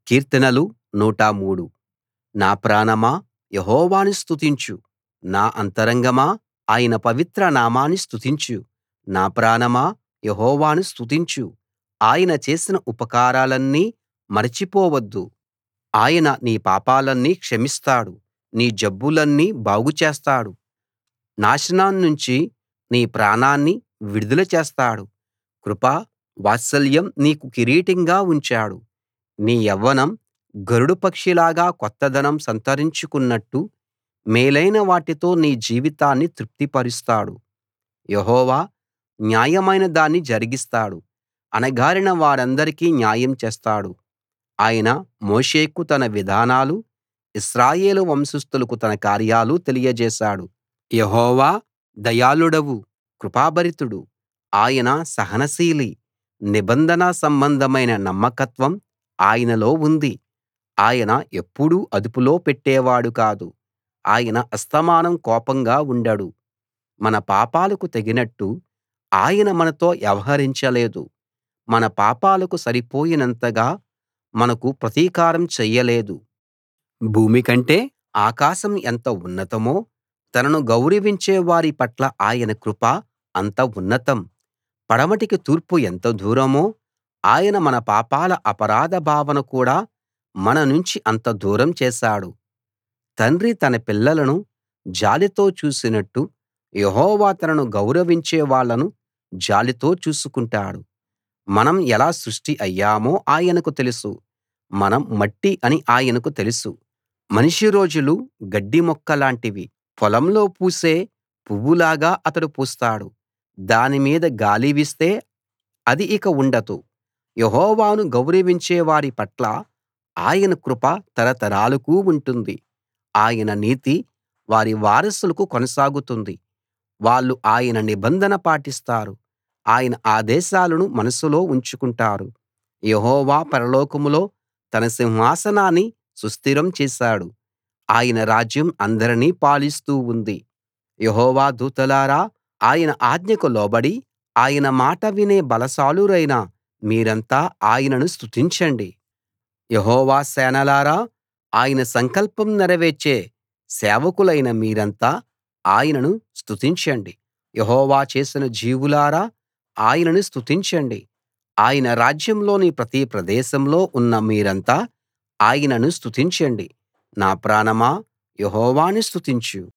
కీర్తనలు 103 నా ప్రాణమా యెహోవాను స్తుతించు నా అంతరంగమా ఆయన పవిత్ర నామాన్ని స్తుతించు నా ప్రాణమా యెహోవాను స్తుతించు ఆయన చేసిన ఉపకారాలన్నీ మరచిపోవద్దు ఆయన నీ పాపాలన్నీ క్షమిస్తాడు నీ జబ్బులన్నీ బాగు చేస్తాడు నాశనాన్నుంచి నీ ప్రాణాన్ని విడుదల చేస్తాడు కృప వాత్సల్యం నీకు కిరీటంగా ఉంచాడు నీ యవ్వనం గరుడ పక్షిలాగా కొత్తదనం సంతరించుకున్నట్టు మేలైన వాటితో నీ జీవితాన్ని తృప్తిపరుస్తాడు యెహోవా న్యాయమైన దాన్ని జరిగిస్తాడు అణగారిన వారందరికీ న్యాయం చేస్తాడు ఆయన మోషేకు తన విధానాలు ఇశ్రాయేలు వంశస్థులకు తన కార్యాలు తెలియజేశాడు యెహోవా దయాళుడవు కృపాభరితుడు ఆయన సహనశీలి నిబంధన సంబంధమైన నమ్మకత్వం ఆయనలో ఉంది ఆయన ఎప్పుడూ అదుపులో పెట్టేవాడు కాదు ఆయన అస్తమానం కోపంగా ఉండడు మన పాపాలకు తగినట్టు ఆయన మనతో వ్యవహరించలేదు మన పాపాలకు సరిపోయినంతగా మనకు ప్రతీకారం చెయ్యలేదు భూమి కంటే ఆకాశం ఎంత ఉన్నతమో తనను గౌరవించే వారి పట్ల ఆయన కృప అంత ఉన్నతం పడమటికి తూర్పు ఎంత దూరమో ఆయన మన పాపాల అపరాధ భావన కూడా మన నుంచి అంత దూరం చేశాడు తండ్రి తన పిల్లలను జాలితో చూసినట్టు యెహోవా తనను గౌరవించే వాళ్ళను జాలితో చూసుకుంటాడు మనం ఎలా సృష్టి అయ్యామో ఆయనకు తెలుసు మనం మట్టి అని ఆయనకు తెలుసు మనిషి రోజులు గడ్డి మొక్కలాంటివి పొలంలో పూసే పువ్వులాగా అతడు పూస్తాడు దాని మీద గాలి వీస్తే అది ఇక ఉండదు యెహోవాను గౌరవించే వారి పట్ల ఆయన కృప తరతరాలకు ఉంటుంది ఆయన నీతి వారి వారసులకు కొనసాగుతుంది వాళ్ళు ఆయన నిబంధన పాటిస్తారు ఆయన ఆదేశాలను మనసులో ఉంచుకుంటారు యెహోవా పరలోకంలో తన సింహాసనాన్ని సుస్థిరం చేశాడు ఆయన రాజ్యం అందరినీ పాలిస్తూ ఉంది యెహోవా దూతలారా ఆయన ఆజ్ఞకు లోబడి ఆయన మాట వినే బలాశాలురైన మీరంతా ఆయనను స్తుతించండి యెహోవా సేనలారా ఆయన సంకల్పం నెరవేర్చే సేవకులైన మీరంతా ఆయనను స్తుతించండి యెహోవా చేసిన జీవులారా ఆయనను స్తుతించండి ఆయన రాజ్యంలోని ప్రతి ప్రదేశంలో ఉన్న మీరంతా ఆయనను స్తుతించండి నా ప్రాణమా యెహోవాను స్తుతించు